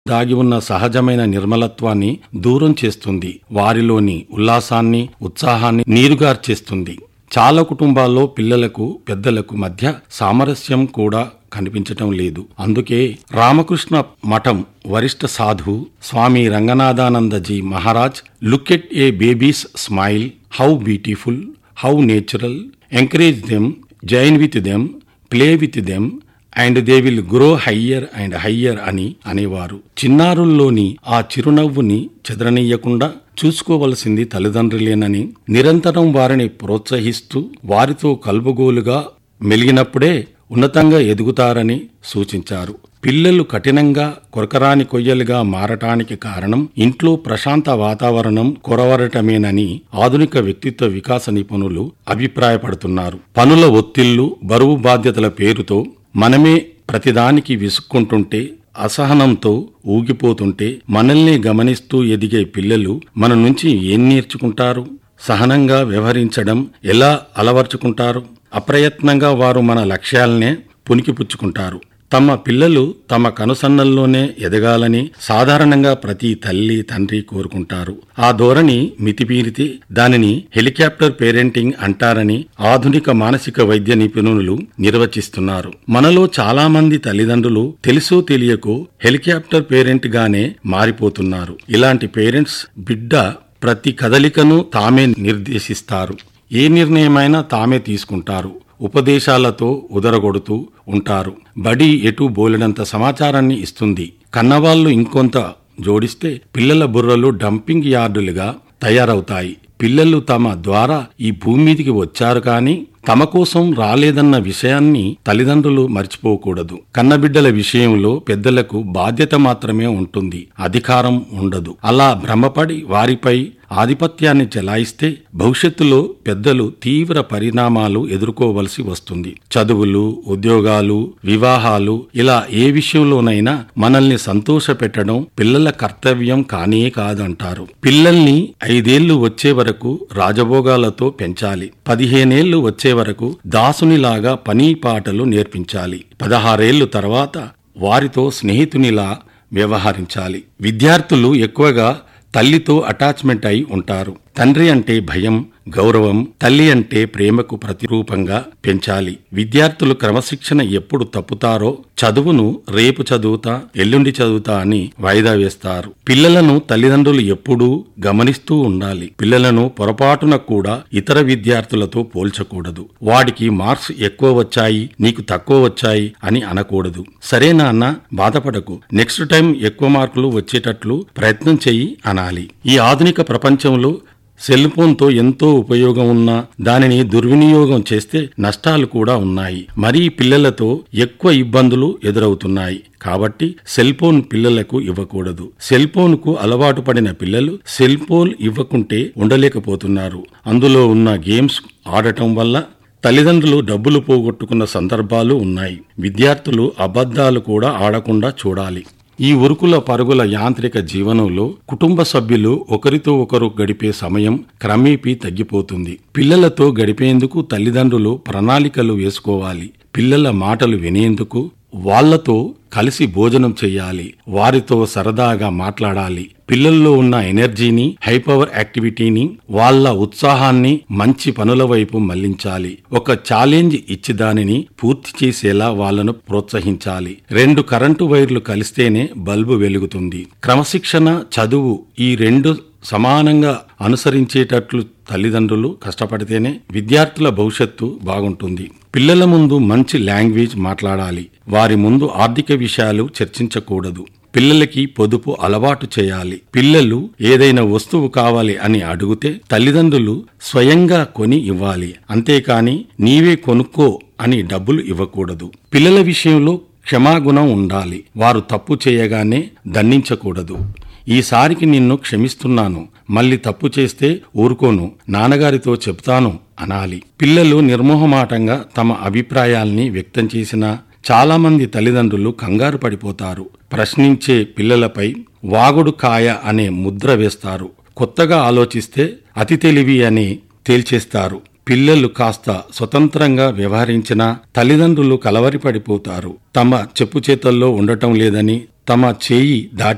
దాగి ఉన్న సహజమైన నిర్మలత్వాన్ని దూరం చేస్తుంది వారిలోని ఉల్లాసాన్ని ఉత్సాహాన్ని నీరుగార్చేస్తుంది చాలా కుటుంబాల్లో పిల్లలకు పెద్దలకు మధ్య సామరస్యం కూడా కనిపించటం లేదు అందుకే రామకృష్ణ మఠం వరిష్ఠ సాధు Swami Ranganathanandaji Maharaj look at a baby's smile how beautiful how natural encourage them join with them play with them and they will grow higher and higher అని అనేవారు చిన్నారుల్లోని ఆ చిరునవ్వుని చెదరనీయకుండా చూసుకోవలసింది తల్లిదండ్రులేనని నిరంతరం వారిని ప్రోత్సహిస్తూ వారితో కలుపుగోలుగా మెలిగినప్పుడే ఉన్నతంగా ఎదుగుతారని సూచించారు పిల్లలు కఠినంగా కొరకరాని కొయ్యలుగా మారటానికి కారణం ఇంట్లో ప్రశాంత వాతావరణం కొరవరటమేనని ఆధునిక వ్యక్తిత్వ వికాస నిపుణులు అభిప్రాయపడుతున్నారు పనుల ఒత్తిళ్లు బరువు బాధ్యతల పేరుతో మనమే ప్రతిదానికి విసుక్కుంటుంటే అసహనంతో ఊగిపోతుంటే మనల్ని గమనిస్తూ ఎదిగే పిల్లలు మన నుంచి ఏం నేర్చుకుంటారు సహనంగా వ్యవహరించడం ఎలా అలవర్చుకుంటారు అప్రయత్నంగా వారు మన లక్ష్యాలనే పునికిపుచ్చుకుంటారు తమ పిల్లలు తమ కనుసన్నల్లోనే ఎదగాలని సాధారణంగా ప్రతి తల్లి తండ్రి కోరుకుంటారు ఆ ధోరణి మితిమీరితే దానిని హెలికాప్టర్ పేరెంటింగ్ అంటారని ఆధునిక మానసిక వైద్య నిపుణులు నిర్వచిస్తున్నారు మనలో చాలా మంది తల్లిదండ్రులు తెలుసో తెలియకో హెలికాప్టర్ పేరెంట్ గానే మారిపోతున్నారు ఇలాంటి పేరెంట్స్ బిడ్డ ప్రతి కదలికను తామే నిర్దేశిస్తారు ఏ నిర్ణయమైనా తామే తీసుకుంటారు ఉపదేశాలతో ఉదరగొడుతూ ఉంటారు బడి ఎటు బోలెడంత సమాచారాన్ని ఇస్తుంది కన్నవాళ్లు ఇంకొంత జోడిస్తే పిల్లల బుర్రలు డంపింగ్ యార్డులుగా తయారవుతాయి పిల్లలు తమ ద్వారా ఈ భూమి మీదికి వచ్చారు కానీ తమ కోసం రాలేదన్న విషయాన్ని తల్లిదండ్రులు మర్చిపోకూడదు కన్నబిడ్డల విషయంలో పెద్దలకు బాధ్యత మాత్రమే ఉంటుంది అధికారం ఉండదు అలా భ్రమపడి వారిపై ఆధిపత్యాన్ని చెలాయిస్తే భవిష్యత్తులో పెద్దలు తీవ్ర పరిణామాలు ఎదుర్కోవలసి వస్తుంది చదువులు ఉద్యోగాలు వివాహాలు ఇలా ఏ విషయంలోనైనా మనల్ని సంతోషపెట్టడం పిల్లల కర్తవ్యం కానే కాదంటారు పిల్లల్ని ఐదేళ్లు వచ్చే వరకు రాజభోగాలతో పెంచాలి పదిహేనేళ్లు వచ్చే వరకు దాసునిలాగా పని పాటలు నేర్పించాలి పదహారేళ్లు తర్వాత వారితో స్నేహితునిలా వ్యవహరించాలి విద్యార్థులు ఎక్కువగా తల్లితో అటాచ్మెంట్ అయి ఉంటారు తండ్రి అంటే భయం గౌరవం తల్లి అంటే ప్రేమకు ప్రతిరూపంగా పెంచాలి విద్యార్థులు క్రమశిక్షణ ఎప్పుడు తప్పుతారో చదువును రేపు చదువుతా ఎల్లుండి చదువుతా అని వాయిదా వేస్తారు పిల్లలను తల్లిదండ్రులు ఎప్పుడూ గమనిస్తూ ఉండాలి పిల్లలను పొరపాటున కూడా ఇతర విద్యార్థులతో పోల్చకూడదు వాడికి మార్క్స్ ఎక్కువ వచ్చాయి నీకు తక్కువ వచ్చాయి అని అనకూడదు సరే నాన్న బాధపడకు నెక్స్ట్ టైం ఎక్కువ మార్కులు వచ్చేటట్లు ప్రయత్నం చెయ్యి అనాలి ఈ ఆధునిక ప్రపంచంలో సెల్ ఫోన్తో ఎంతో ఉపయోగం ఉన్నా దానిని దుర్వినియోగం చేస్తే నష్టాలు కూడా ఉన్నాయి మరీ పిల్లలతో ఎక్కువ ఇబ్బందులు ఎదురవుతున్నాయి కాబట్టి సెల్ ఫోన్ పిల్లలకు ఇవ్వకూడదు సెల్ ఫోన్ కు అలవాటు పడిన పిల్లలు సెల్ ఫోన్ ఇవ్వకుంటే ఉండలేకపోతున్నారు అందులో ఉన్న గేమ్స్ ఆడటం వల్ల తల్లిదండ్రులు డబ్బులు పోగొట్టుకున్న సందర్భాలు ఉన్నాయి విద్యార్థులు అబద్ధాలు కూడా ఆడకుండా చూడాలి ఈ ఉరుకుల పరుగుల యాంత్రిక జీవనంలో కుటుంబ సభ్యులు ఒకరితో ఒకరు గడిపే సమయం క్రమేపీ తగ్గిపోతుంది పిల్లలతో గడిపేందుకు తల్లిదండ్రులు ప్రణాళికలు వేసుకోవాలి పిల్లల మాటలు వినేందుకు వాళ్లతో కలిసి భోజనం చేయాలి వారితో సరదాగా మాట్లాడాలి పిల్లల్లో ఉన్న ఎనర్జీని హైపవర్ యాక్టివిటీని వాళ్ళ ఉత్సాహాన్ని మంచి పనుల వైపు మళ్లించాలి ఒక ఛాలెంజ్ ఇచ్చి దానిని పూర్తి చేసేలా వాళ్ళను ప్రోత్సహించాలి రెండు కరెంటు వైర్లు కలిస్తేనే బల్బు వెలుగుతుంది క్రమశిక్షణ చదువు ఈ రెండు సమానంగా అనుసరించేటట్లు తల్లిదండ్రులు కష్టపడితేనే విద్యార్థుల భవిష్యత్తు బాగుంటుంది పిల్లల ముందు మంచి లాంగ్వేజ్ మాట్లాడాలి వారి ముందు ఆర్థిక విషయాలు చర్చించకూడదు పిల్లలకి పొదుపు అలవాటు చేయాలి పిల్లలు ఏదైనా వస్తువు కావాలి అని అడిగితే తల్లిదండ్రులు స్వయంగా కొని ఇవ్వాలి అంతేకాని నీవే కొనుక్కో అని డబ్బులు ఇవ్వకూడదు పిల్లల విషయంలో క్షమాగుణం ఉండాలి వారు తప్పు చేయగానే దండించకూడదు ఈసారికి నిన్ను క్షమిస్తున్నాను మళ్ళీ తప్పు చేస్తే ఊరుకోను నాన్నగారితో చెప్తాను అనాలి పిల్లలు నిర్మోహమాటంగా తమ అభిప్రాయాల్ని వ్యక్తం చేసినా చాలా మంది తల్లిదండ్రులు కంగారు పడిపోతారు ప్రశ్నించే పిల్లలపై వాగుడు కాయ అనే ముద్ర వేస్తారు కొత్తగా ఆలోచిస్తే అతి తెలివి అని తేల్చేస్తారు పిల్లలు కాస్త స్వతంత్రంగా వ్యవహరించినా తల్లిదండ్రులు కలవరిపడిపోతారు తమ చెప్పు చేతల్లో ఉండటం లేదని తమ చేయి దాటి